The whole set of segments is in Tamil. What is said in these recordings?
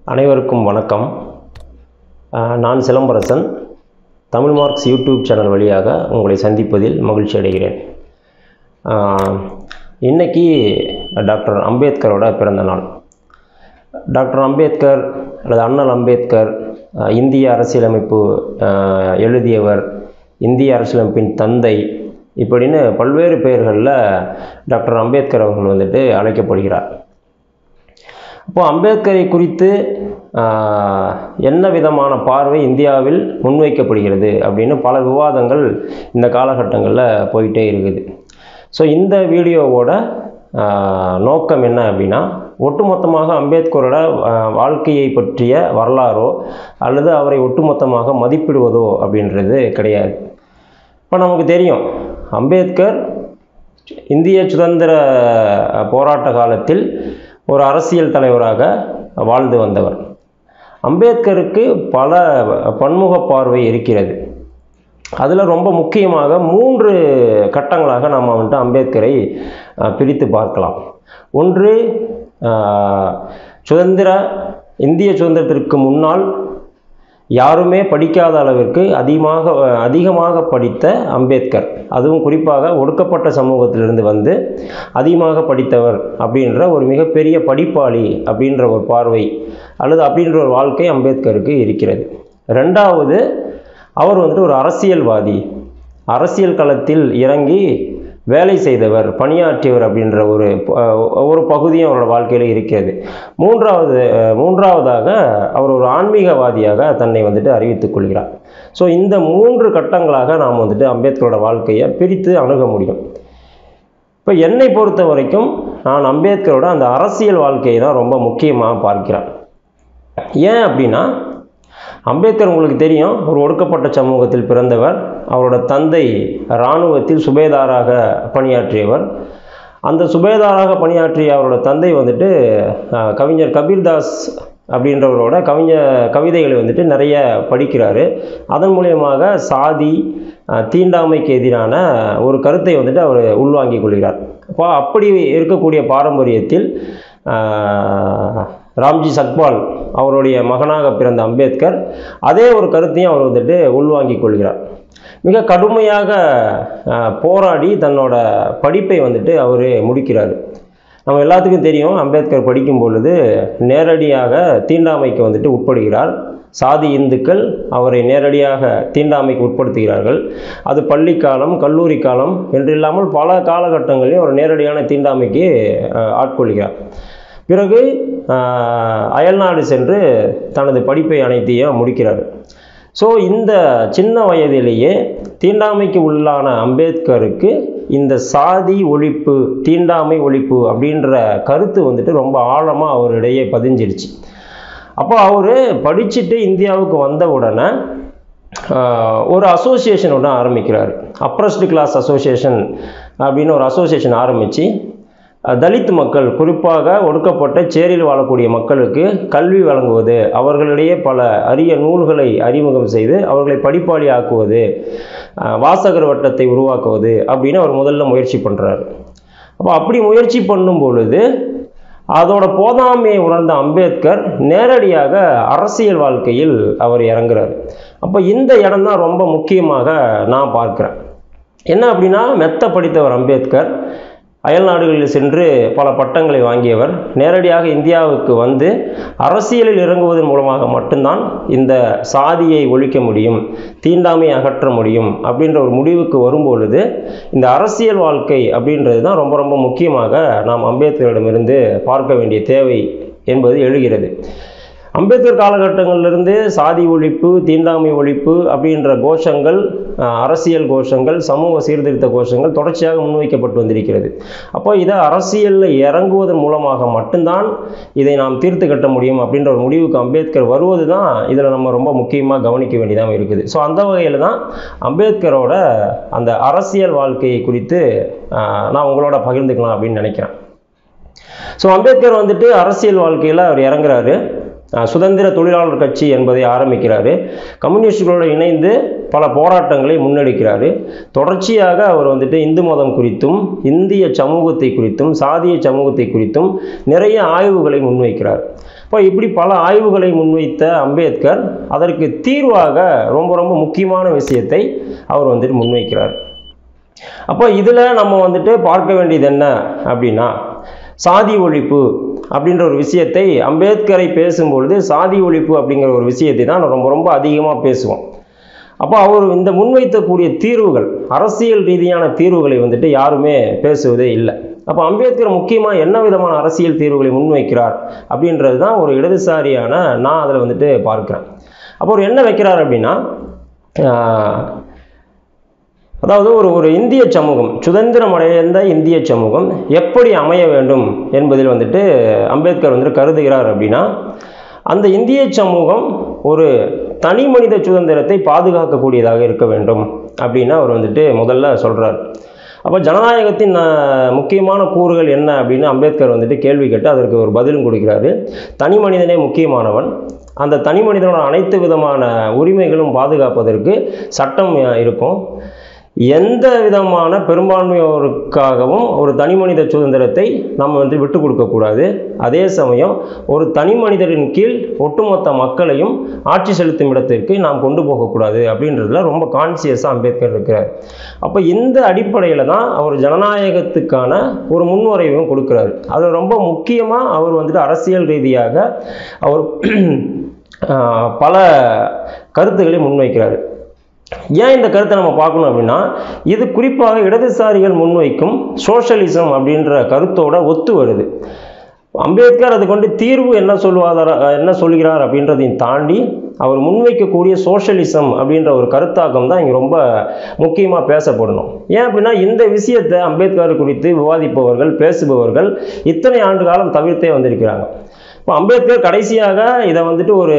அனைவருக்கும் வணக்கம் அஹ், நான் Silambarasan Tamil marks YouTube channel வழியாக உங்களை சந்திப்பதில் மகிழ்ச்சி அடைகிறேன் அஹ், இன்னைக்கு டாக்டர் அம்பேத்கரோட பிறந்த நாள் டாக்டர் அம்பேத்கர் அல்லது அண்ணல் அம்பேத்கர் அஹ், இந்திய அரசியலமைப்பு அஹ், எழுதியவர் இந்திய அரசியலமைப்பின் தந்தை இப்படின்னு பல்வேறு பெயர்களில் டாக்டர் அம்பேத்கர் அவர்கள் வந்துட்டு அழைக்கப்படுகிறார் அப்போ அம்பேத்கரை குறித்து ஆஹ், என்ன விதமான பார்வை இந்தியாவில் முன்வைக்கப்படுகிறது அப்படின்னு பல விவாதங்கள் இந்த காலகட்டங்களில் போயிட்டே இருக்குது ஸோ இந்த வீடியோவோட ஆஹ், நோக்கம் என்ன அப்படின்னா ஒட்டுமொத்தமாக அம்பேத்கரோட ஆஹ், வாழ்க்கையை பற்றிய வரலாறோ அல்லது அவரை ஒட்டுமொத்தமாக மதிப்பிடுவதோ அப்படின்றது கிடையாது இப்போ நமக்கு தெரியும் அம்பேத்கர் இந்திய சுதந்திர போராட்ட காலத்தில் ஒரு அரசியல் தலைவராக வாழ்ந்து வந்தவர் அம்பேத்கருக்கு பல பன்முக பார்வை இருக்கிறது அதில் ரொம்ப முக்கியமாக மூன்று கட்டங்களாக நாம் வந்துட்டு அம்பேத்கரை அஹ், பிரித்து பார்க்கலாம் ஒன்று அஹ், சுதந்திர இந்திய சுதந்திரத்திற்கு முன்னால் யாருமே படிக்காத அளவிற்கு அதிகமாக அதிகமாக படித்த அம்பேத்கர் அதுவும் குறிப்பாக ஒடுக்கப்பட்ட சமூகத்திலிருந்து வந்து அதிகமாக படித்தவர் அப்படின்ற ஒரு மிகப்பெரிய படிப்பாளி அப்படின்ற ஒரு பார்வை அல்லது அப்படின்ற ஒரு வாழ்க்கை அம்பேத்கருக்கு இருக்கிறது ரெண்டாவது அவர் வந்துட்டு ஒரு அரசியல்வாதி அரசியல் களத்தில் இறங்கி வேலை செய்தவர் பணியாற்றியவர் அப்படின்ற ஒரு அஹ், ஒரு பகுதியும் அவரோட வாழ்க்கையில் இருக்கிறது மூன்றாவது அஹ், மூன்றாவதாக அவர் ஒரு ஆன்மீகவாதியாக தன்னை வந்துட்டு அறிவித்துக் கொள்கிறார் ஸோ இந்த மூன்று கட்டங்களாக நாம் வந்துட்டு அம்பேத்கரோட வாழ்க்கையை பிரித்து அணுக முடியும் இப்போ என்னை பொறுத்த வரைக்கும் நான் அம்பேத்கரோட அந்த அரசியல் வாழ்க்கையை தான் ரொம்ப முக்கியமாக பார்க்கிறேன் ஏன் அப்படின்னா அம்பேத்கர் உங்களுக்கு தெரியும் ஒரு ஒடுக்கப்பட்ட சமூகத்தில் பிறந்தவர் அவரோட தந்தை இராணுவத்தில் சுபேதாராக பணியாற்றியவர் அந்த சுபேதாராக பணியாற்றிய அவரோட தந்தை வந்துட்டு அஹ், கவிஞர் கபீர்தாஸ் அப்படின்றவரோட கவிஞ கவிதைகளை வந்துட்டு நிறைய படிக்கிறாரு அதன் மூலியமாக சாதி அஹ், தீண்டாமைக்கு எதிரான ஒரு கருத்தை வந்துட்டு அவர் உள்வாங்கிக் கொள்கிறார் அப்போ அப்படி இருக்கக்கூடிய பாரம்பரியத்தில் ஆஹ், ராம்ஜி சக்பால் அவருடைய மகனாக பிறந்த அம்பேத்கர் அதே ஒரு கருத்தையும் அவர் வந்துட்டு உள்வாங்கிக் கொள்கிறார் மிக கடுமையாக ஆஹ், போராடி தன்னோட படிப்பை வந்துட்டு அவர் முடிக்கிறார் நம்ம எல்லாத்துக்கும் தெரியும் அம்பேத்கர் படிக்கும் பொழுது நேரடியாக தீண்டாமைக்கு வந்துட்டு உட்படுகிறார் சாதி இந்துக்கள் அவரை நேரடியாக தீண்டாமைக்கு உட்படுத்துகிறார்கள் அது பள்ளி காலம் கல்லூரி காலம் என்று இல்லாமல் பல காலகட்டங்களில் அவர் நேரடியான தீண்டாமைக்கு ஆஹ், ஆட்கொள்கிறார் பிறகு ஆஹ், அயல்நாடு சென்று தனது படிப்பை அனைத்தையும் முடிக்கிறார் ஸோ இந்த சின்ன வயதிலேயே தீண்டாமைக்கு உள்ளான அம்பேத்கருக்கு இந்த சாதி ஒழிப்பு தீண்டாமை ஒழிப்பு அப்படின்ற கருத்து வந்துட்டு ரொம்ப ஆழமாக அவரிடையே பதிஞ்சிடுச்சு அப்போ அவர் படிச்சுட்டு இந்தியாவுக்கு வந்த உடனே ஆஹ், ஒரு அசோசியேஷன் ஒன்று ஆரம்பிக்கிறார் அப்ரஸ்டு கிளாஸ் அசோசியேஷன் அப்படின்னு ஒரு அசோசியேஷன் ஆரம்பித்து தலித் மக்கள் குறிப்பாக ஒடுக்கப்பட்ட சேரியில் வாழக்கூடிய மக்களுக்கு கல்வி வழங்குவது அவர்களிடையே பல அரிய நூல்களை அறிமுகம் செய்து அவர்களை படிப்பாளி ஆக்குவது அஹ், வாசகர் வட்டத்தை உருவாக்குவது அப்படின்னு அவர் முதல்ல முயற்சி பண்ணுறாரு அப்போ அப்படி முயற்சி பண்ணும் பொழுது அதோட போதாமையை உணர்ந்த அம்பேத்கர் நேரடியாக அரசியல் வாழ்க்கையில் அவர் இறங்குறார் அப்போ இந்த இடம் தான் ரொம்ப முக்கியமாக நான் பார்க்குறேன் என்ன அப்படின்னா மெத்த படித்தவர் அம்பேத்கர் அயல்நாடுகளில் சென்று பல பட்டங்களை வாங்கியவர் நேரடியாக இந்தியாவுக்கு வந்து அரசியலில் இறங்குவதன் மூலமாக மட்டும்தான் இந்த சாதியை ஒழிக்க முடியும் தீண்டாமை அகற்ற முடியும் அப்படின்ற ஒரு முடிவுக்கு வரும்பொழுது இந்த அரசியல் வாழ்க்கை அப்படின்றது தான் ரொம்ப ரொம்ப முக்கியமாக நாம் அம்பேத்கரிடமிருந்து பார்க்க வேண்டிய தேவை என்பது எழுகிறது அம்பேத்கர் காலகட்டங்களிலிருந்து சாதி ஒழிப்பு தீண்டாமை ஒழிப்பு அப்படின்ற கோஷங்கள் அஹ், அரசியல் கோஷங்கள் சமூக சீர்திருத்த கோஷங்கள் தொடர்ச்சியாக முன்வைக்கப்பட்டு வந்திருக்கிறது அப்போ இதை அரசியலில் இறங்குவதன் மூலமாக மட்டும்தான் இதை நாம் தீர்த்து கட்ட முடியும் அப்படின்ற ஒரு முடிவுக்கு அம்பேத்கர் வருவது தான் இதில் நம்ம ரொம்ப முக்கியமாக கவனிக்க வேண்டியதாக இருக்குது ஸோ அந்த வகையில் தான் அம்பேத்கரோட அந்த அரசியல் வாழ்க்கையை குறித்து அஹ், நான் உங்களோட பகிர்ந்துக்கலாம் அப்படின்னு நினைக்கிறேன் ஸோ அம்பேத்கர் வந்துட்டு அரசியல் வாழ்க்கையில் அவர் இறங்குறாரு அஹ் சுதந்திர தொழிலாளர் கட்சி என்பதை ஆரம்பிக்கிறாரு கம்யூனிஸ்டுகளோடு இணைந்து பல போராட்டங்களை முன்னெடுக்கிறாரு தொடர்ச்சியாக அவர் வந்துட்டு இந்து மதம் குறித்தும் இந்திய சமூகத்தை குறித்தும் சாதிய சமூகத்தை குறித்தும் நிறைய ஆய்வுகளை முன்வைக்கிறார் இப்போ இப்படி பல ஆய்வுகளை முன்வைத்த அம்பேத்கர் அதற்கு தீர்வாக ரொம்ப ரொம்ப முக்கியமான விஷயத்தை அவர் வந்துட்டு முன்வைக்கிறார் அப்போ இதில் நம்ம வந்துட்டு பார்க்க வேண்டியது என்ன அப்படின்னா சாதி ஒழிப்பு அப்படின்ற ஒரு விஷயத்தை அம்பேத்கரை பேசும்பொழுது சாதி ஒழிப்பு அப்படிங்கிற ஒரு விஷயத்தை தான் ரொம்ப ரொம்ப அதிகமாக பேசுவோம் அப்போ அவர் இந்த முன்வைத்தக்கூடிய தீர்வுகள் அரசியல் ரீதியான தீர்வுகளை வந்துட்டு யாருமே பேசுவதே இல்லை அப்போ அம்பேத்கர் முக்கியமாக என்ன விதமான அரசியல் தீர்வுகளை முன்வைக்கிறார் அப்படின்றது தான் ஒரு இடதுசாரியான நான் அதில் வந்துட்டு பார்க்குறேன் அப்போ அவர் என்ன வைக்கிறார் அப்படின்னா ஆஹ், அதாவது ஒரு ஒரு இந்திய சமூகம் சுதந்திரம் அடைந்த இந்திய சமூகம் எப்படி அமைய வேண்டும் என்பதில் வந்துட்டு அம்பேத்கர் வந்துட்டு கருதுகிறார் அப்படின்னா அந்த இந்திய சமூகம் ஒரு தனி மனித சுதந்திரத்தை பாதுகாக்கக்கூடியதாக இருக்க வேண்டும் அப்படின்னு அவர் வந்துட்டு முதல்ல சொல்கிறார் அப்போ ஜனநாயகத்தின் அஹ், முக்கியமான கூறுகள் என்ன அப்படின்னு அம்பேத்கர் வந்துட்டு கேள்வி கேட்டு அதற்கு ஒரு பதிலும் கொடுக்கிறாரு தனி மனிதனே முக்கியமானவன் அந்த தனி மனிதனோட அனைத்து விதமான உரிமைகளும் பாதுகாப்பதற்கு சட்டம் அஹ், இருக்கும் எந்த விதமான பெரும்பான்மையோருக்காகவும் ஒரு தனி மனித சுதந்திரத்தை நம்ம வந்து விட்டு கொடுக்கக்கூடாது அதே சமயம் ஒரு தனி மனிதரின் கீழ் ஒட்டுமொத்த மக்களையும் ஆட்சி செலுத்தும் இடத்திற்கு நாம் கொண்டு போகக்கூடாது அப்படின்றதுல ரொம்ப கான்சியஸாக அம்பேத்கர் இருக்கிறார் அப்போ இந்த அடிப்படையில் தான் அவர் ஜனநாயகத்துக்கான ஒரு முன்வரைவும் கொடுக்குறாரு அது ரொம்ப முக்கியமாக அவர் வந்துட்டு அரசியல் ரீதியாக அவர் ஆஹ், பல கருத்துக்களை முன்வைக்கிறார் ஏன் இந்த கருத்தை நம்ம பார்க்கணும் அப்படின்னா இது குறிப்பாக இடதுசாரிகள் முன்வைக்கும் சோஷலிசம் அப்படின்ற கருத்தோட ஒத்து வருது அம்பேத்கர் அது கொண்டு தீர்வு என்ன சொல்லுவார் என்ன சொல்கிறார் அப்படின்றதையும் தாண்டி அவர் முன்வைக்கக்கூடிய சோஷலிசம் அப்படின்ற ஒரு கருத்தாக்கம் தான் இங்கே ரொம்ப முக்கியமாக பேசப்படணும் ஏன் அப்படின்னா இந்த விஷயத்தை அம்பேத்கர் குறித்து விவாதிப்பவர்கள் பேசுபவர்கள் இத்தனை ஆண்டு காலம் தவிர்த்தே வந்திருக்கிறாங்க இப்போ அம்பேத்கர் கடைசியாக இதை வந்துட்டு ஒரு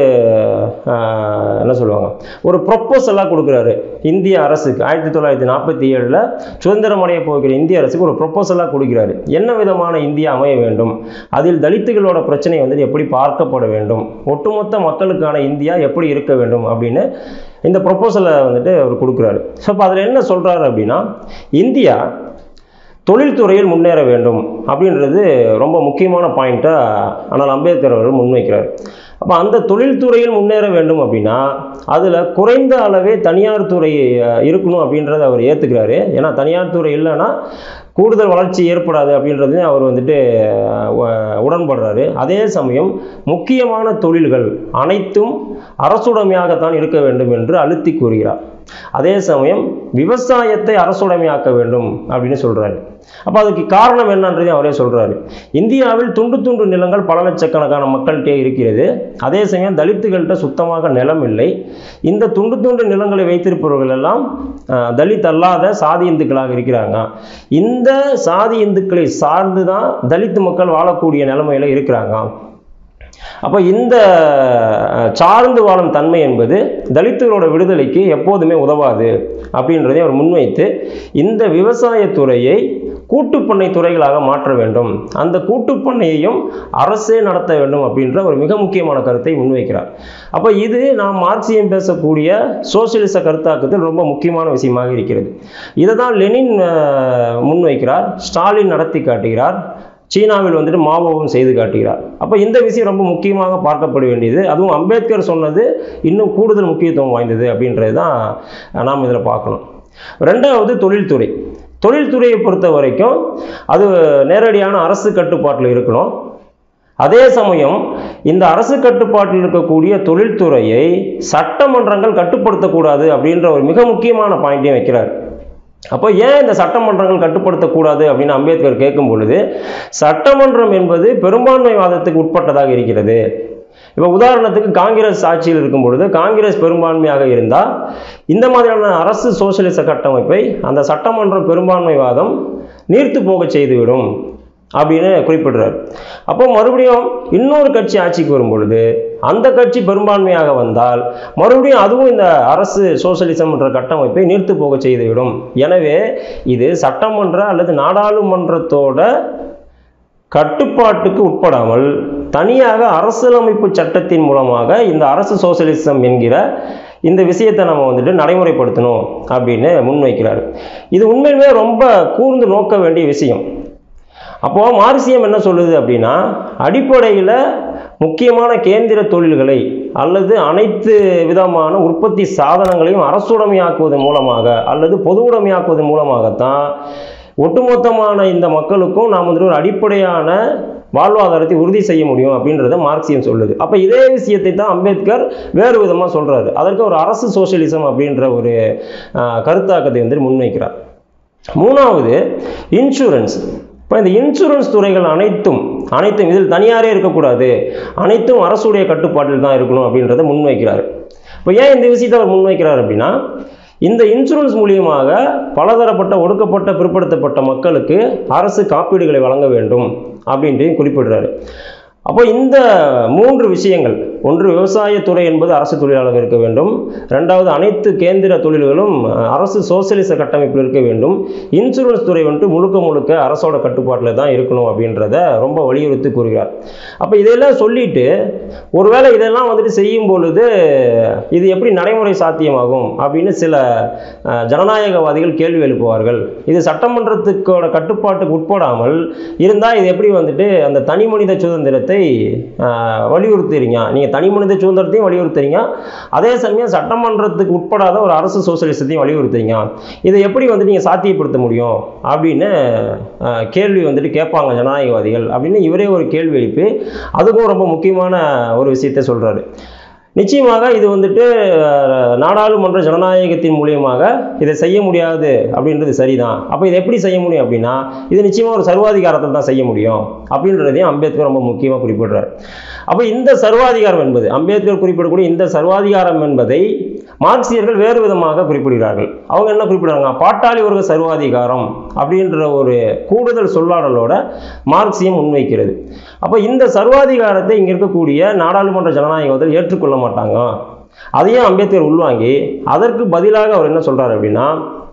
ஆஹ், என்ன சொல்லுவாங்க ஒரு ப்ரொப்போசலாக கொடுக்குறாரு இந்திய அரசுக்கு ஆயிரத்தி தொள்ளாயிரத்தி நாற்பத்தி ஏழில் சுதந்திரம் அடைய போகிற இந்திய அரசுக்கு ஒரு ப்ரொப்போசலாக கொடுக்கிறாரு என்ன விதமான இந்தியா அமைய வேண்டும் அதில் தலித்துகளோட பிரச்சனை வந்துட்டு எப்படி பார்க்கப்பட வேண்டும் ஒட்டுமொத்த மக்களுக்கான இந்தியா எப்படி இருக்க வேண்டும் அப்படின்னு இந்த ப்ரொப்போசலை வந்துட்டு அவர் கொடுக்குறாரு ஸோ அப்போ அதில் என்ன சொல்கிறாரு அப்படின்னா இந்தியா தொழில்துறையில் முன்னேற வேண்டும் அப்படின்றது ரொம்ப முக்கியமான பாயிண்ட்டாக ஆனால் அம்பேத்கர் அவர்கள் முன்வைக்கிறார் அப்போ அந்த தொழில்துறையில் முன்னேற வேண்டும் அப்படின்னா அதில் குறைந்த அளவே தனியார் துறை அஹ், இருக்கணும் அப்படின்றத அவர் ஏற்றுக்கிறாரு ஏன்னா தனியார் துறை இல்லைன்னா கூடுதல் வளர்ச்சி ஏற்படாது அப்படின்றதையும் அவர் வந்துட்டு அஹ், உ- உடன்படுறாரு அதே சமயம் முக்கியமான தொழில்கள் அனைத்தும் அரசுடைமையாகத்தான் இருக்க வேண்டும் என்று அழுத்தி கூறுகிறார் அதே சமயம் விவசாயத்தை அரசுடைமையாக்க வேண்டும் அப்படின்னு சொல்றாரு அப்போ அதுக்கு காரணம் என்னன்றதையும் அவரே சொல்றாரு இந்தியாவில் துண்டு துண்டு நிலங்கள் பல லட்சக்கணக்கான மக்கள்கிட்டே இருக்கிறது அதே சமயம் தலித்துகள்கிட்ட சுத்தமாக நிலம் இல்லை இந்த துண்டு துண்டு நிலங்களை வைத்திருப்பவர்கள் எல்லாம் அஹ், தலித் அல்லாத சாதி இந்துக்களாக இருக்கிறாங்க இந்த சாதி இந்துக்களை சார்ந்து தான் தலித் மக்கள் வாழக்கூடிய நிலைமையில இருக்கிறாங்க அப்போ இந்த அஹ், சார்ந்து வாழும் தன்மை என்பது தலித்துகளோட விடுதலைக்கு எப்போதுமே உதவாது அப்படின்றதை அவர் முன்வைத்து இந்த விவசாயத்துறையை கூட்டுப்பண்ணை துறைகளாக மாற்ற வேண்டும் அந்த கூட்டுப்பண்ணையையும் அரசே நடத்த வேண்டும் அப்படின்ற ஒரு மிக முக்கியமான கருத்தை முன்வைக்கிறார் அப்போ இது நாம் மார்க்சியம் பேசக்கூடிய சோசியலிச கருத்தாக்கத்தில் ரொம்ப முக்கியமான விஷயமாக இருக்கிறது இதை தான் லெனின் அஹ், முன்வைக்கிறார் ஸ்டாலின் நடத்தி காட்டுகிறார் சீனாவில் வந்துட்டு மாவோவும் செய்து காட்டுகிறார் அப்போ இந்த விஷயம் ரொம்ப முக்கியமாக பார்க்கப்பட வேண்டியது அதுவும் அம்பேத்கர் சொன்னது இன்னும் கூடுதல் முக்கியத்துவம் வாய்ந்தது அப்படின்றது தான் நாம் இதில் பார்க்கணும் ரெண்டாவது தொழில்துறை தொழில்துறையை பொறுத்த வரைக்கும் அது நேரடியான அரசு கட்டுப்பாட்டில் இருக்கணும் அதே சமயம் இந்த அரசு கட்டுப்பாட்டில் இருக்கக்கூடிய தொழில்துறையை சட்டமன்றங்கள் கட்டுப்படுத்தக்கூடாது அப்படின்ற ஒரு மிக முக்கியமான பாயிண்ட்டையும் வைக்கிறார் அப்போ ஏன் இந்த சட்டமன்றங்கள் கட்டுப்படுத்தக்கூடாது அப்படின்னு அம்பேத்கர் கேட்கும் பொழுது சட்டமன்றம் என்பது பெரும்பான்மைவாதத்துக்கு உட்பட்டதாக இருக்கிறது இப்போ உதாரணத்துக்கு காங்கிரஸ் ஆட்சியில் இருக்கும் பொழுது காங்கிரஸ் பெரும்பான்மையாக இருந்தால் இந்த மாதிரியான அரசு சோசியலிச கட்டமைப்பை அந்த சட்டமன்றம் பெரும்பான்மைவாதம் நீர்த்து போக செய்துவிடும் அப்படின்னு குறிப்பிடுறார் அப்போ மறுபடியும் இன்னொரு கட்சி ஆட்சிக்கு வரும் பொழுது அந்த கட்சி பெரும்பான்மையாக வந்தால் மறுபடியும் அதுவும் இந்த அரசு சோசியலிசம் என்ற கட்டமைப்பை நீர்த்து போக செய்துவிடும் எனவே இது சட்டமன்ற அல்லது நாடாளுமன்றத்தோட கட்டுப்பாட்டுக்கு உட்படாமல் தனியாக அரசியலமைப்பு சட்டத்தின் மூலமாக இந்த அரசு சோசியலிசம் என்கிற இந்த விஷயத்தை நம்ம வந்துட்டு நடைமுறைப்படுத்தணும் அப்படின்னு முன்வைக்கிறார் இது உண்மையிலுமே ரொம்ப கூர்ந்து நோக்க வேண்டிய விஷயம் அப்போது மார்க்சியம் என்ன சொல்லுது அப்படின்னா அடிப்படையில் முக்கியமான கேந்திர தொழில்களை அல்லது அனைத்து விதமான உற்பத்தி சாதனங்களையும் அரசுடைமையாக்குவதன் மூலமாக அல்லது பொது உடைமையாக்குவதன் மூலமாகத்தான் ஒட்டுமொத்தமான இந்த மக்களுக்கும் நாம் வந்துட்டு ஒரு அடிப்படையான வாழ்வாதாரத்தை உறுதி செய்ய முடியும் அப்படின்றத மார்க்சியம் சொல்லுது அப்போ இதே விஷயத்தை தான் அம்பேத்கர் வேறு விதமாக சொல்கிறாரு அதற்கு ஒரு அரசு சோசியலிசம் அப்படின்ற ஒரு ஆஹ், கருத்தாக்கத்தை வந்து முன்வைக்கிறார் மூணாவது இன்சூரன்ஸ் இப்போ இந்த இன்சூரன்ஸ் துறைகள் அனைத்தும் அனைத்தும் இதில் தனியாரே இருக்கக்கூடாது அனைத்தும் அரசுடைய கட்டுப்பாட்டில் தான் இருக்கணும் அப்படின்றத முன்வைக்கிறார் இப்போ ஏன் இந்த விஷயத்தை அவர் முன்வைக்கிறார் அப்படின்னா இந்த இன்சூரன்ஸ் மூலியமாக பலதரப்பட்ட ஒடுக்கப்பட்ட பிற்படுத்தப்பட்ட மக்களுக்கு அரசு காப்பீடுகளை வழங்க வேண்டும் அப்படின்ட்டு குறிப்பிடுறாரு அப்போ இந்த மூன்று விஷயங்கள் ஒன்று விவசாயத்துறை என்பது அரசு தொழிலாளர் இருக்க வேண்டும் ரெண்டாவது அனைத்து கேந்திர தொழில்களும் அஹ், அரசு சோசியலிச கட்டமைப்பில் இருக்க வேண்டும் இன்சூரன்ஸ் துறை வந்துட்டு முழுக்க முழுக்க அரசோட கட்டுப்பாட்டில் தான் இருக்கணும் அப்படின்றத ரொம்ப வலியுறுத்தி கூறுகிறார் அப்போ இதெல்லாம் சொல்லிட்டு ஒருவேளை இதெல்லாம் வந்துட்டு செய்யும் பொழுது இது எப்படி நடைமுறை சாத்தியமாகும் அப்படின்னு சில அஹ், ஜனநாயகவாதிகள் கேள்வி எழுப்புவார்கள் இது சட்டமன்றத்துக்கோட கட்டுப்பாட்டுக்கு உட்படாமல் இருந்தால் இது எப்படி வந்துட்டு அந்த தனி மனித சுதந்திரத்தை அஹ், வலியுறுத்துறீங்க நீங்கள் தனி மனித சுதந்திரத்தையும் வலியுறுத்துறீங்க அதே சமயம் சட்டமன்றத்துக்கு உட்படாத ஒரு அரசு சோசியலிசத்தையும் வலியுறுத்துறீங்க இதை எப்படி வந்து நீங்கள் சாத்தியப்படுத்த முடியும் அப்படின்னு அஹ், கேள்வி வந்துட்டு கேட்பாங்க ஜனநாயகவாதிகள் அப்படின்னு இவரே ஒரு கேள்வி எழுப்பி அதுக்கும் ரொம்ப முக்கியமான ஒரு விஷயத்தை சொல்கிறாரு நிச்சயமாக இது வந்துட்டு அஹ், நாடாளுமன்ற ஜனநாயகத்தின் மூலியமாக இதை செய்ய முடியாது அப்படின்றது சரிதான் அப்போ இதை எப்படி செய்ய முடியும் அப்படின்னா இது நிச்சயமாக ஒரு சர்வாதிகாரத்தில் தான் செய்ய முடியும் அப்படின்றதையும் அம்பேத்கர் ரொம்ப முக்கியமாக குறிப்பிடுறார் அப்போ இந்த சர்வாதிகாரம் என்பது அம்பேத்கர் குறிப்பிடக்கூடிய இந்த சர்வாதிகாரம் என்பதை மார்க்சியர்கள் வேறு விதமாக குறிப்பிடுகிறார்கள் அவங்க என்ன குறிப்பிடுறாங்க பாட்டாளி வர்க்க சர்வாதிகாரம் அப்படின்ற ஒரு கூடுதல் சொல்லாடலோட மார்க்சியம் முன்வைக்கிறது அப்போ இந்த சர்வாதிகாரத்தை இங்கே இருக்கக்கூடிய நாடாளுமன்ற ஜனநாயகத்தில் ஏற்றுக்கொள்ள மாட்டாங்க அதையும் அம்பேத்கர் உள்வாங்கி அதற்கு பதிலாக அவர் என்ன சொல்றாரு அப்படின்னா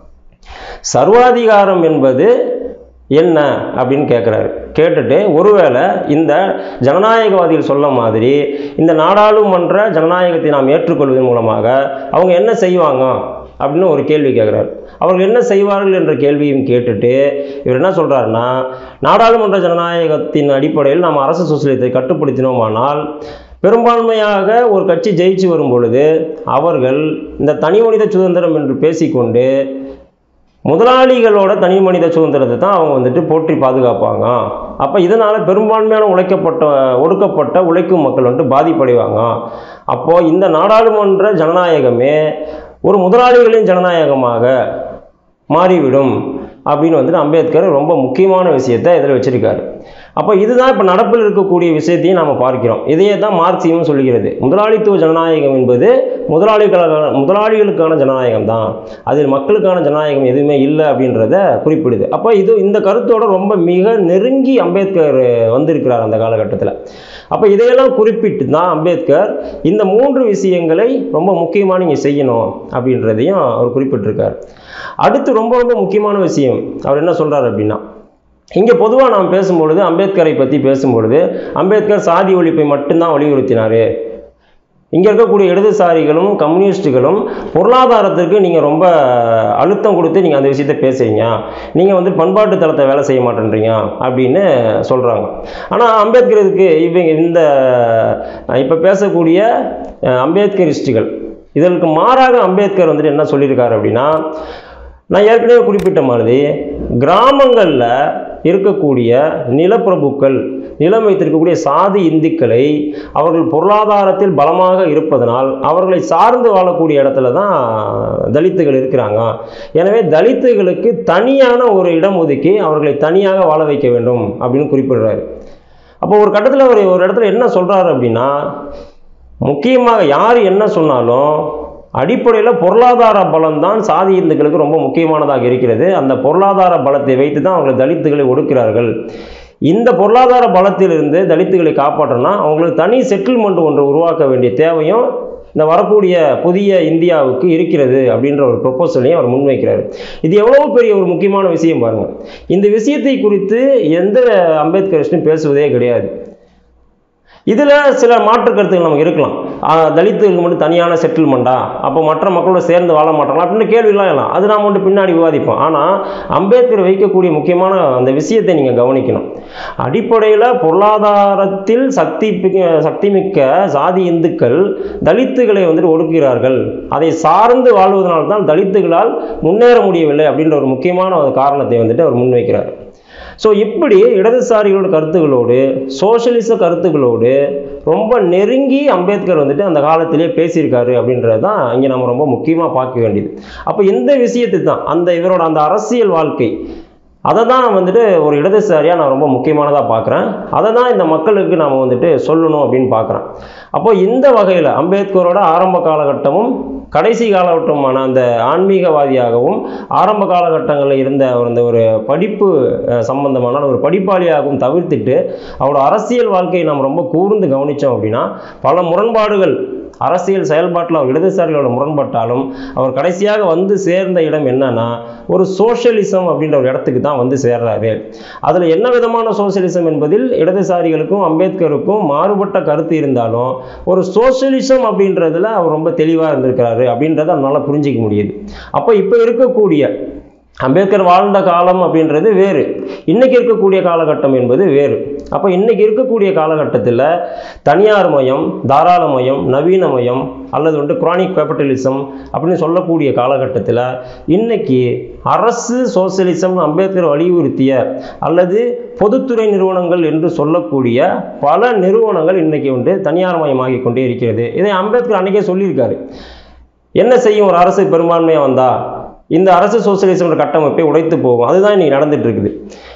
சர்வாதிகாரம் என்பது என்ன அப்படின்னு கேட்குறாரு கேட்டுட்டு ஒருவேளை இந்த ஜனநாயகவாதிகள் சொல்ல மாதிரி இந்த நாடாளுமன்ற ஜனநாயகத்தை நாம் ஏற்றுக்கொள்வதன் மூலமாக அவங்க என்ன செய்வாங்க அப்படின்னு ஒரு கேள்வி கேட்குறாரு அவர்கள் என்ன செய்வார்கள் என்ற கேள்வியும் கேட்டுட்டு இவர் என்ன சொல்றாருன்னா நாடாளுமன்ற ஜனநாயகத்தின் அடிப்படையில் நாம் அரசு சோசியலிசத்தை கட்டுப்படுத்தினோமானால் பெரும்பான்மையாக ஒரு கட்சி ஜெயிச்சு வரும் பொழுது அவர்கள் இந்த தனி மனித சுதந்திரம் என்று பேசிக்கொண்டு முதலாளிகளோட தனி மனித சுதந்திரத்தை தான் அவங்க வந்துட்டு போற்றி பாதுகாப்பாங்க அப்போ இதனால் பெரும்பான்மையான உழைக்கப்பட்ட ஒடுக்கப்பட்ட உழைக்கும் மக்கள் வந்துட்டு பாதிப்படைவாங்க அப்போது இந்த நாடாளுமன்ற ஜனநாயகமே ஒரு முதலாளிகளின் ஜனநாயகமாக மாறிவிடும் அப்படின்னு வந்துட்டு அம்பேத்கர் ரொம்ப முக்கியமான விஷயத்தை இதில் வச்சிருக்காரு அப்போ இதுதான் இப்போ நடப்பில் இருக்கக்கூடிய விஷயத்தையும் நாம் பார்க்கிறோம் இதையே தான் மார்க்சியம் சொல்லுகிறது முதலாளித்துவ ஜனநாயகம் என்பது முதலாளிகளுக்கான முதலாளிகளுக்கான ஜனநாயகம் தான் அதில் மக்களுக்கான ஜனநாயகம் எதுவுமே இல்லை அப்படின்றத குறிப்பிடுது அப்போ இது இந்த கருத்தோட ரொம்ப மிக நெருங்கி அம்பேத்கர் வந்திருக்கிறார் அந்த காலகட்டத்தில் அப்போ இதையெல்லாம் குறிப்பிட்டு தான் அம்பேத்கர் இந்த மூன்று விஷயங்களை ரொம்ப முக்கியமாக நீங்கள் செய்யணும் அப்படின்றதையும் அவர் குறிப்பிட்டிருக்கார் அடுத்து ரொம்ப ரொம்ப முக்கியமான விஷயம் அவர் என்ன சொல்றாரு அப்படின்னா இங்கே பொதுவாக நாம் பேசும்பொழுது அம்பேத்கரை பற்றி பேசும்பொழுது அம்பேத்கர் சாதி ஒழிப்பை மட்டும்தான் வலியுறுத்தினார் இங்கே இருக்கக்கூடிய இடதுசாரிகளும் கம்யூனிஸ்ட்டுகளும் பொருளாதாரத்திற்கு நீங்கள் ரொம்ப அழுத்தம் கொடுத்து நீங்கள் அந்த விஷயத்தை பேசுறீங்க நீங்கள் வந்து பண்பாட்டு தளத்தை வேலை செய்ய மாட்டேன்றீங்க அப்படின்னு சொல்கிறாங்க ஆனால் அம்பேத்கர் இதுக்கு இவங்க இந்த இப்போ பேசக்கூடிய அஹ், அம்பேத்கரிஸ்டுகள் இதற்கு மாறாக அம்பேத்கர் வந்துட்டு என்ன சொல்லியிருக்காரு அப்படின்னா நான் ஏற்கனவே குறிப்பிட்ட மாதிரி கிராமங்களில் இருக்கக்கூடிய நிலப்பிரபுக்கள் நிலம் வைத்திருக்கக்கூடிய சாதி இந்துக்களை அவர்கள் பொருளாதாரத்தில் பலமாக இருப்பதனால் அவர்களை சார்ந்து வாழக்கூடிய இடத்துல தான் தலித்துகள் இருக்கிறாங்க எனவே தலித்துகளுக்கு தனியான ஒரு இடம் ஒதுக்கி அவர்களை தனியாக வாழ வைக்க வேண்டும் அப்படின்னு குறிப்பிடுறாரு அப்போ ஒரு கட்டத்தில் அவர் ஒரு இடத்துல என்ன சொல்றாரு அப்படின்னா முக்கியமாக யார் என்ன சொன்னாலும் அடிப்படையில் பொருளாதார பலம் தான் சாதி இந்துக்களுக்கு ரொம்ப முக்கியமானதாக இருக்கிறது அந்த பொருளாதார பலத்தை வைத்து தான் அவர்கள் தலித்துகளை ஒடுக்கிறார்கள் இந்த பொருளாதார பலத்திலிருந்து தலித்துகளை காப்பாற்றணும்னா அவங்களுக்கு தனி செட்டில்மெண்ட் ஒன்று உருவாக்க வேண்டிய தேவையும் இந்த வரக்கூடிய புதிய இந்தியாவுக்கு இருக்கிறது அப்படின்ற ஒரு ப்ரொப்போசலையும் அவர் முன்வைக்கிறார் இது எவ்வளவு பெரிய ஒரு முக்கியமான விஷயம் பாருங்க இந்த விஷயத்தை குறித்து எந்த அம்பேத்கரிஸ்டும் பேசுவதே கிடையாது இதில் சில மாற்று கருத்துக்கள் நமக்கு இருக்கலாம் ஆஹ் தலித்துகளுக்கு மட்டும் தனியான செட்டில்மெண்ட்டா அப்போ மற்ற மக்களோட சேர்ந்து வாழ மாட்டாங்களா அப்படின்னு கேள்விலாம் எல்லாம் அது நாம் வந்து பின்னாடி விவாதிப்போம் ஆனால் அம்பேத்கர் வைக்கக்கூடிய முக்கியமான அந்த விஷயத்தை நீங்கள் கவனிக்கணும் அடிப்படையில் பொருளாதாரத்தில் சக்தி மிக்க- சக்தி மிக்க சாதி இந்துக்கள் தலித்துகளை வந்துட்டு ஒடுக்குகிறார்கள் அதை சார்ந்து வாழ்வதனால் தான் தலித்துகளால் முன்னேற முடியவில்லை அப்படின்ற ஒரு முக்கியமான ஒரு காரணத்தை வந்துட்டு அவர் முன்வைக்கிறார் ஸோ இப்படி இடதுசாரிகளோட கருத்துகளோடு சோஷலிச கருத்துக்களோடு ரொம்ப நெருங்கி அம்பேத்கர் வந்துட்டு அந்த காலத்திலே பேசியிருக்காரு அப்படின்றது தான் இங்கே நம்ம ரொம்ப முக்கியமாக பார்க்க வேண்டியது அப்போ இந்த விஷயத்தை தான் அந்த இவரோட அந்த அரசியல் வாழ்க்கை அதை தான் வந்துட்டு ஒரு இடதுசாரியாக நான் ரொம்ப முக்கியமானதாக பார்க்குறேன் அதை தான் இந்த மக்களுக்கு நாம் வந்துட்டு சொல்லணும் அப்படின்னு பார்க்குறேன் அப்போ இந்த வகையில் அம்பேத்கரோட ஆரம்ப காலகட்டமும் கடைசி காலகட்டமான அந்த ஆன்மீகவாதியாகவும் ஆரம்ப காலகட்டங்களில் இருந்த ஒரு அந்த ஒரு படிப்பு அஹ், சம்பந்தமான ஒரு படிப்பாளியாகவும் தவிர்த்துட்டு அவரோட அரசியல் வாழ்க்கையை நம்ம ரொம்ப கூர்ந்து கவனித்தோம் அப்படின்னா பல முரண்பாடுகள் அரசியல் செயல்பாட்டில் அவர் இடதுசாரிகளோட முரண்பட்டாலும் அவர் கடைசியாக வந்து சேர்ந்த இடம் என்னன்னா ஒரு சோஷியலிசம் அப்படின்ற ஒரு இடத்துக்கு தான் வந்து சேர்றாரு அதில் என்ன விதமான சோஷியலிசம் என்பதில் இடதுசாரிகளுக்கும் அம்பேத்கருக்கும் மாறுபட்ட கருத்து இருந்தாலும் ஒரு சோஷியலிசம் அப்படின்றதுல அவர் ரொம்ப தெளிவாக இருந்திருக்கிறாரு அப்படின்றத நம்மளால் புரிஞ்சிக்க முடியுது அப்போ இப்போ இருக்கக்கூடிய அம்பேத்கர் வாழ்ந்த காலம் அப்படின்றது வேறு இன்னைக்கு இருக்கக்கூடிய காலகட்டம் என்பது வேறு அப்போ இன்னைக்கு இருக்கக்கூடிய காலகட்டத்தில் தனியார் மயம் தாராளமயம் நவீனமயம் அல்லது வந்து குரானிக் கேபிட்டலிசம் அப்படின்னு சொல்லக்கூடிய காலகட்டத்தில் இன்னைக்கு அரசு சோசியலிசம் அம்பேத்கர் வலியுறுத்திய அல்லது பொதுத்துறை நிறுவனங்கள் என்று சொல்லக்கூடிய பல நிறுவனங்கள் இன்னைக்கு வந்து தனியார் மயமாகி கொண்டே இருக்கிறது இதை அம்பேத்கர் அன்னைக்கே சொல்லியிருக்காரு என்ன செய்யும் ஒரு அரசு பெரும்பான்மையாக வந்தா இந்த அரசு சோசியலிசம் கட்டமைப்பை உடைத்து போகும் அதுதான் இன்னைக்கு நடந்துட்டு இருக்குது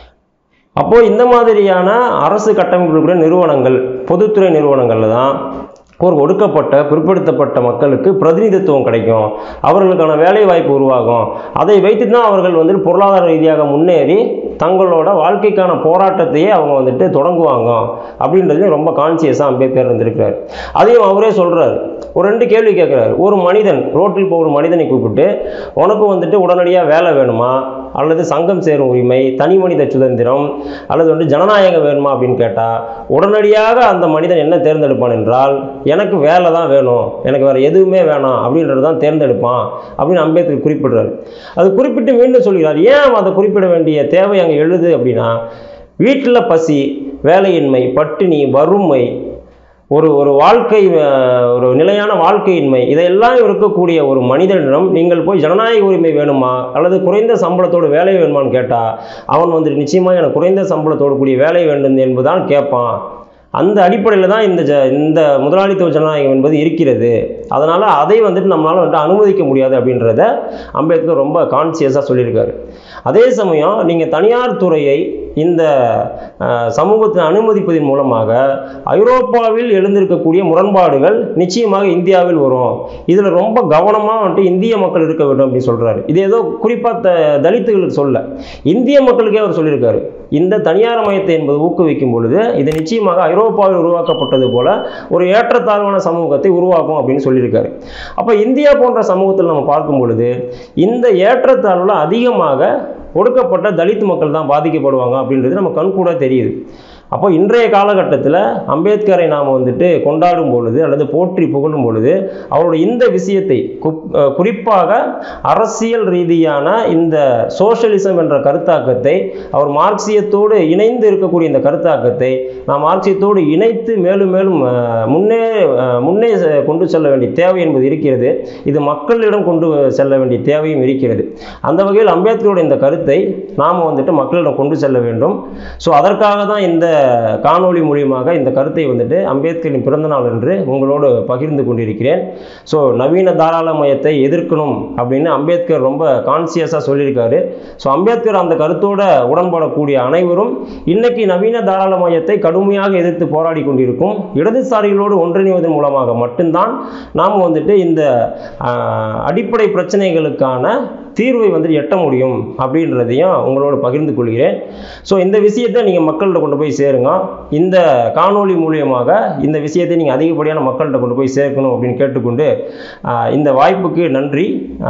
அப்போ இந்த மாதிரியான அரசு கட்டமைப்புடைய நிறுவனங்கள் பொதுத்துறை நிறுவனங்கள்ல தான் ஒரு ஒடுக்கப்பட்ட பிற்படுத்தப்பட்ட மக்களுக்கு பிரதிநிதித்துவம் கிடைக்கும் அவர்களுக்கான வேலை வாய்ப்பு உருவாகும் அதை வைத்து தான் அவர்கள் வந்து பொருளாதார ரீதியாக முன்னேறி தங்களோட வாழ்க்கைக்கான போராட்டத்தையே அவங்க வந்துட்டு தொடங்குவாங்க அப்படின்றதையும் ரொம்ப கான்சியஸாக அம்பேத்கர் இருந்திருக்கிறார் அதையும் அவரே சொல்றாரு ஒரு ரெண்டு கேள்வி கேட்குறாரு ஒரு மனிதன் ரோட்டில் போகிற மனிதனை கூப்பிட்டு உனக்கு வந்துட்டு உடனடியாக வேலை வேணுமா அல்லது சங்கம் சேரும் உரிமை தனி மனித சுதந்திரம் அல்லது வந்து ஜனநாயகம் வேணுமா அப்படின்னு கேட்டால் உடனடியாக அந்த மனிதன் என்ன தேர்ந்தெடுப்பான் என்றால் எனக்கு வேலை தான் வேணும் எனக்கு வேறு எதுவுமே வேணாம் அப்படின்றது தான் தேர்ந்தெடுப்பான் அப்படின்னு அம்பேத்கர் குறிப்பிடுறாரு அது குறிப்பிட்டு மீண்டும் சொல்கிறார் ஏன் அதை குறிப்பிட வேண்டிய தேவை அங்கே எழுது அப்படின்னா வீட்டில் பசி வேலையின்மை பட்டினி வறுமை ஒரு ஒரு வாழ்க்கை அஹ், ஒரு நிலையான வாழ்க்கையின்மை இதையெல்லாம் இருக்கக்கூடிய ஒரு மனிதனிடம் நீங்கள் போய் ஜனநாயக உரிமை வேணுமா அல்லது குறைந்த சம்பளத்தோடு வேலை வேணுமான்னு கேட்டால் அவன் வந்துட்டு நிச்சயமாக எனக்கு குறைந்த சம்பளத்தோடு கூடிய வேலை வேண்டும் என்பதுதான் கேட்பான் அந்த அடிப்படையில் தான் இந்த ஜ இந்த முதலாளித்துவ ஜனநாயகம் என்பது இருக்கிறது அதனால் அதை வந்துட்டு நம்மளால் வந்துட்டு அனுமதிக்க முடியாது அப்படின்றத அம்பேத்கர் ரொம்ப கான்சியஸாக சொல்லியிருக்காரு அதே சமயம் நீங்கள் தனியார் துறையை இந்த அஹ், சமூகத்தை அனுமதிப்பதன் மூலமாக ஐரோப்பாவில் எழுந்திருக்கக்கூடிய முரண்பாடுகள் நிச்சயமாக இந்தியாவில் வரும் இதில் ரொம்ப கவனமாக வந்துட்டு இந்திய மக்கள் இருக்க வேண்டும் அப்படின்னு சொல்கிறாரு இது ஏதோ குறிப்பாக த தலித்துகளுக்கு சொல்ல இந்திய மக்களுக்கே அவர் சொல்லியிருக்காரு இந்த தனியார் மயத்தை என்பது ஊக்குவிக்கும் பொழுது இது நிச்சயமாக ஐரோப்பாவில் உருவாக்கப்பட்டது போல ஒரு ஏற்றத்தாழ்வான சமூகத்தை உருவாக்கும் அப்படின்னு சொல்லியிருக்காரு அப்போ இந்தியா போன்ற சமூகத்தில் நம்ம பார்க்கும் பொழுது இந்த ஏற்றத்தாழ்வில் அதிகமாக ஒடுக்கப்பட்ட தலித் மக்கள் தான் பாதிக்கப்படுவாங்க அப்படின்றது நம்ம கண்கூட தெரியுது அப்போ இன்றைய காலகட்டத்தில் அம்பேத்கரை நாம் வந்துட்டு கொண்டாடும் பொழுது அல்லது போற்றி புகழும் பொழுது அவருடைய இந்த விஷயத்தை குப்- அஹ் குறிப்பாக அரசியல் ரீதியான இந்த சோஷலிசம் என்ற கருத்தாக்கத்தை அவர் மார்க்சியத்தோடு இணைந்து இருக்கக்கூடிய இந்த கருத்தாக்கத்தை நாம் மார்க்சியத்தோடு இணைத்து மேலும் மேலும் அஹ், முன்னே அஹ், முன்னே செ- கொண்டு செல்ல வேண்டிய தேவை என்பது இருக்கிறது இது மக்களிடம் கொண்டு செல்ல வேண்டிய தேவையும் இருக்கிறது அந்த வகையில் அம்பேத்கரோட இந்த கருத்தை நாம் வந்துட்டு மக்களிடம் கொண்டு செல்ல வேண்டும் ஸோ அதற்காக தான் இந்த காணொளி மூலியமாக இந்த கருத்தை வந்துட்டு அம்பேத்கரின் பிறந்தநாள் என்று உங்களோடு பகிர்ந்து கொண்டிருக்கிறேன் ஸோ நவீன தாராளமயத்தை எதிர்க்கணும் அப்படின்னு அம்பேத்கர் ரொம்ப கான்சியஸாக சொல்லியிருக்காரு ஸோ அம்பேத்கர் அந்த கருத்தோட உடன்படக்கூடிய அனைவரும் இன்னைக்கு நவீன தாராளமயத்தை கடுமையாக எதிர்த்து போராடி கொண்டிருக்கும் இடதுசாரிகளோடு ஒன்றிணைவதன் மூலமாக மட்டும்தான் நாம் வந்துட்டு இந்த ஆஹ், அடிப்படை பிரச்சனைகளுக்கான தீர்வை வந்து எட்ட முடியும் அப்படின்றதையும் உங்களோட பகிர்ந்து கொள்கிறேன் ஸோ இந்த விஷயத்தை நீங்கள் மக்கள்கிட்ட கொண்டு போய் சேருங்க இந்த காணொளி மூலியமாக இந்த விஷயத்தை நீங்கள் அதிகப்படியான மக்கள்கிட்ட கொண்டு போய் சேர்க்கணும் அப்படின்னு கேட்டுக்கொண்டு ஆஹ், இந்த வாய்ப்புக்கு நன்றி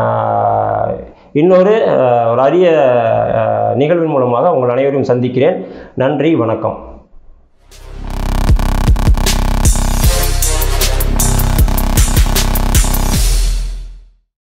ஆஹ், இன்னொரு ஆஹ், ஒரு அரிய ஆஹ், நிகழ்வின் மூலமாக உங்கள் அனைவரையும் சந்திக்கிறேன் நன்றி வணக்கம்